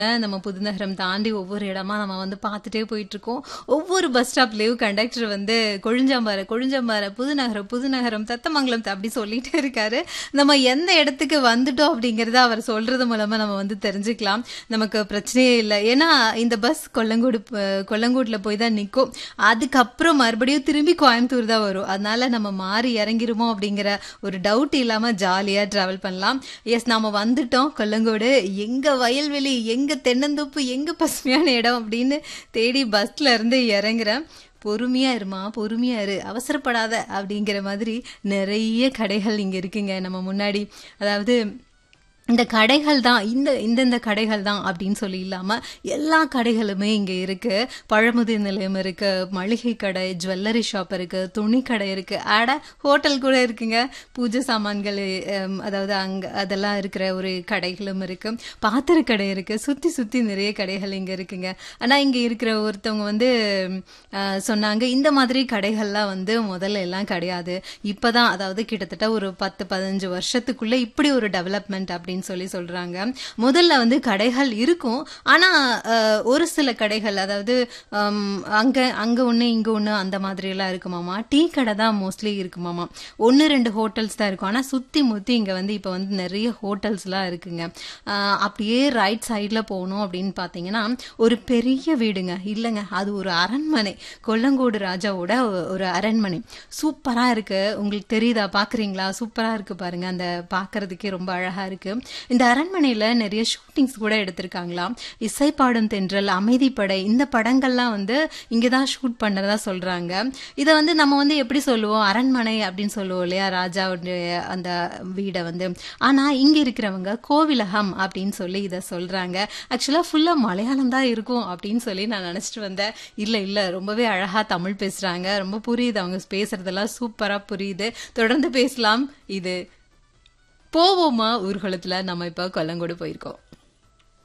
நம்ம புதுநகரம் தாண்டி ஒவ்வொரு இடமா நம்ம வந்து பார்த்துட்டே போயிட்டு இருக்கோம் ஒவ்வொரு பஸ் ஸ்டாப்லயும் கண்டக்டர் வந்து கொழிஞ்சாம்பாறை கொழிஞ்சாம்பாறை புதுநகரம் புதுநகரம் தத்தமங்கலம் அப்படி சொல்லிட்டே இருக்காரு நம்ம எந்த இடத்துக்கு வந்துட்டோம் அப்படிங்கறத அவர் சொல்றது மூலமா நம்ம வந்து தெரிஞ்சுக்கலாம் நமக்கு பிரச்சனையே இல்லை ஏன்னா இந்த பஸ் கொல்லங்கோடு அஹ், கொல்லங்கோட்ல போய் தான் நிற்கும் அதுக்கப்புறம் மறுபடியும் திரும்பி கோயம்புத்தூர் தான் வரும் அதனால நம்ம மாறி இறங்கிருமோ அப்படிங்கிற ஒரு டவுட் இல்லாம ஜாலியா டிராவல் பண்ணலாம் எஸ் நாம வந்துட்டோம் கொல்லங்கோடு எங்க வயல்வெளி எங்க தென்னந்தோப்பு எங்க பசுமையான இடம் அப்படின்னு தேடி பஸ்ல இருந்து இறங்குறேன் பொறுமையா இருமா பொறுமையா இரு அவசரப்படாத அப்படிங்கிற மாதிரி நிறைய கடைகள் இங்க இருக்குங்க நம்ம முன்னாடி அதாவது இந்த கடைகள் தான் இந்த இந்தந்த கடைகள் தான் அப்படின்னு சொல்லி இல்லாம எல்லா கடைகளுமே இங்க இருக்கு பழமுதிர் நிலையம் இருக்கு மளிகை கடை ஜுவல்லரி ஷாப் இருக்கு துணி கடை இருக்கு ஆட ஹோட்டல் கூட இருக்குங்க பூஜை சாமான்கள் ஹம், அதாவது அங்க அதெல்லாம் இருக்கிற ஒரு கடைகளும் இருக்கு பாத்திர கடை இருக்கு சுத்தி சுத்தி நிறைய கடைகள் இங்க இருக்குங்க ஆனா இங்க இருக்கிற ஒருத்தவங்க வந்து அஹ், சொன்னாங்க இந்த மாதிரி கடைகள்லாம் வந்து முதல்ல எல்லாம் கிடையாது இப்பதான் அதாவது கிட்டத்தட்ட ஒரு பத்து பதினஞ்சு வருஷத்துக்குள்ள இப்படி ஒரு டெவலப்மெண்ட் அப்படின்னு சொல்லி சொல்றாங்க முதல்ல வந்து கடைகள் இருக்கும் ஆனா அஹ், ஒரு சில கடைகள் அதாவது ஹம், அங்க அங்க ஒண்ணு இங்க ஒண்ணு அந்த மாதிரி எல்லாம் இருக்குமாமா டீ கடை தான் மோஸ்ட்லி இருக்குமாமா ஒன்னு ரெண்டு ஹோட்டல்ஸ் தான் இருக்கும் ஆனா சுத்தி முத்தி இங்க வந்து இப்ப வந்து நிறைய ஹோட்டல்ஸ் எல்லாம் இருக்குங்க அஹ், அப்படியே ரைட் சைட்ல போகணும் அப்படின்னு பாத்தீங்கன்னா ஒரு பெரிய வீடுங்க இல்லைங்க அது ஒரு அரண்மனை கொல்லங்கோடு ராஜாவோட ஒ- ஒரு அரண்மனை சூப்பரா இருக்கு உங்களுக்கு தெரியுதா பாக்குறீங்களா சூப்பரா இருக்கு பாருங்க அந்த பாக்குறதுக்கே ரொம்ப அழகா இருக்கு இந்த அரண்மனையில நிறைய ஷூட்டிங்ஸ் கூட எடுத்திருக்காங்களாம் இசைப்பாடும் தென்றல் அமைதிப்படை இந்த படங்கள்லாம் வந்து இங்கதான் ஷூட் பண்ணதா சொல்றாங்க இதை வந்து நம்ம வந்து எப்படி சொல்லுவோம் அரண்மனை அப்படின்னு சொல்லுவோம் இல்லையா ராஜாவுடைய அந்த வீடை வந்து ஆனா இங்க இருக்கிறவங்க கோவிலகம் அப்படின்னு சொல்லி இதை சொல்றாங்க ஆக்சுவலா ஃபுல்லா மலையாளம் தான் இருக்கும் அப்படின்னு சொல்லி நான் நினைச்சிட்டு வந்தேன் இல்ல இல்ல ரொம்பவே அழகா தமிழ் பேசுறாங்க ரொம்ப புரியுது அவங்க பேசுறதெல்லாம் சூப்பரா புரியுது தொடர்ந்து பேசலாம் இது போவோமா ஊர்வலத்துல நம்ம இப்ப கொல்லங்கோடு போயிருக்கோம்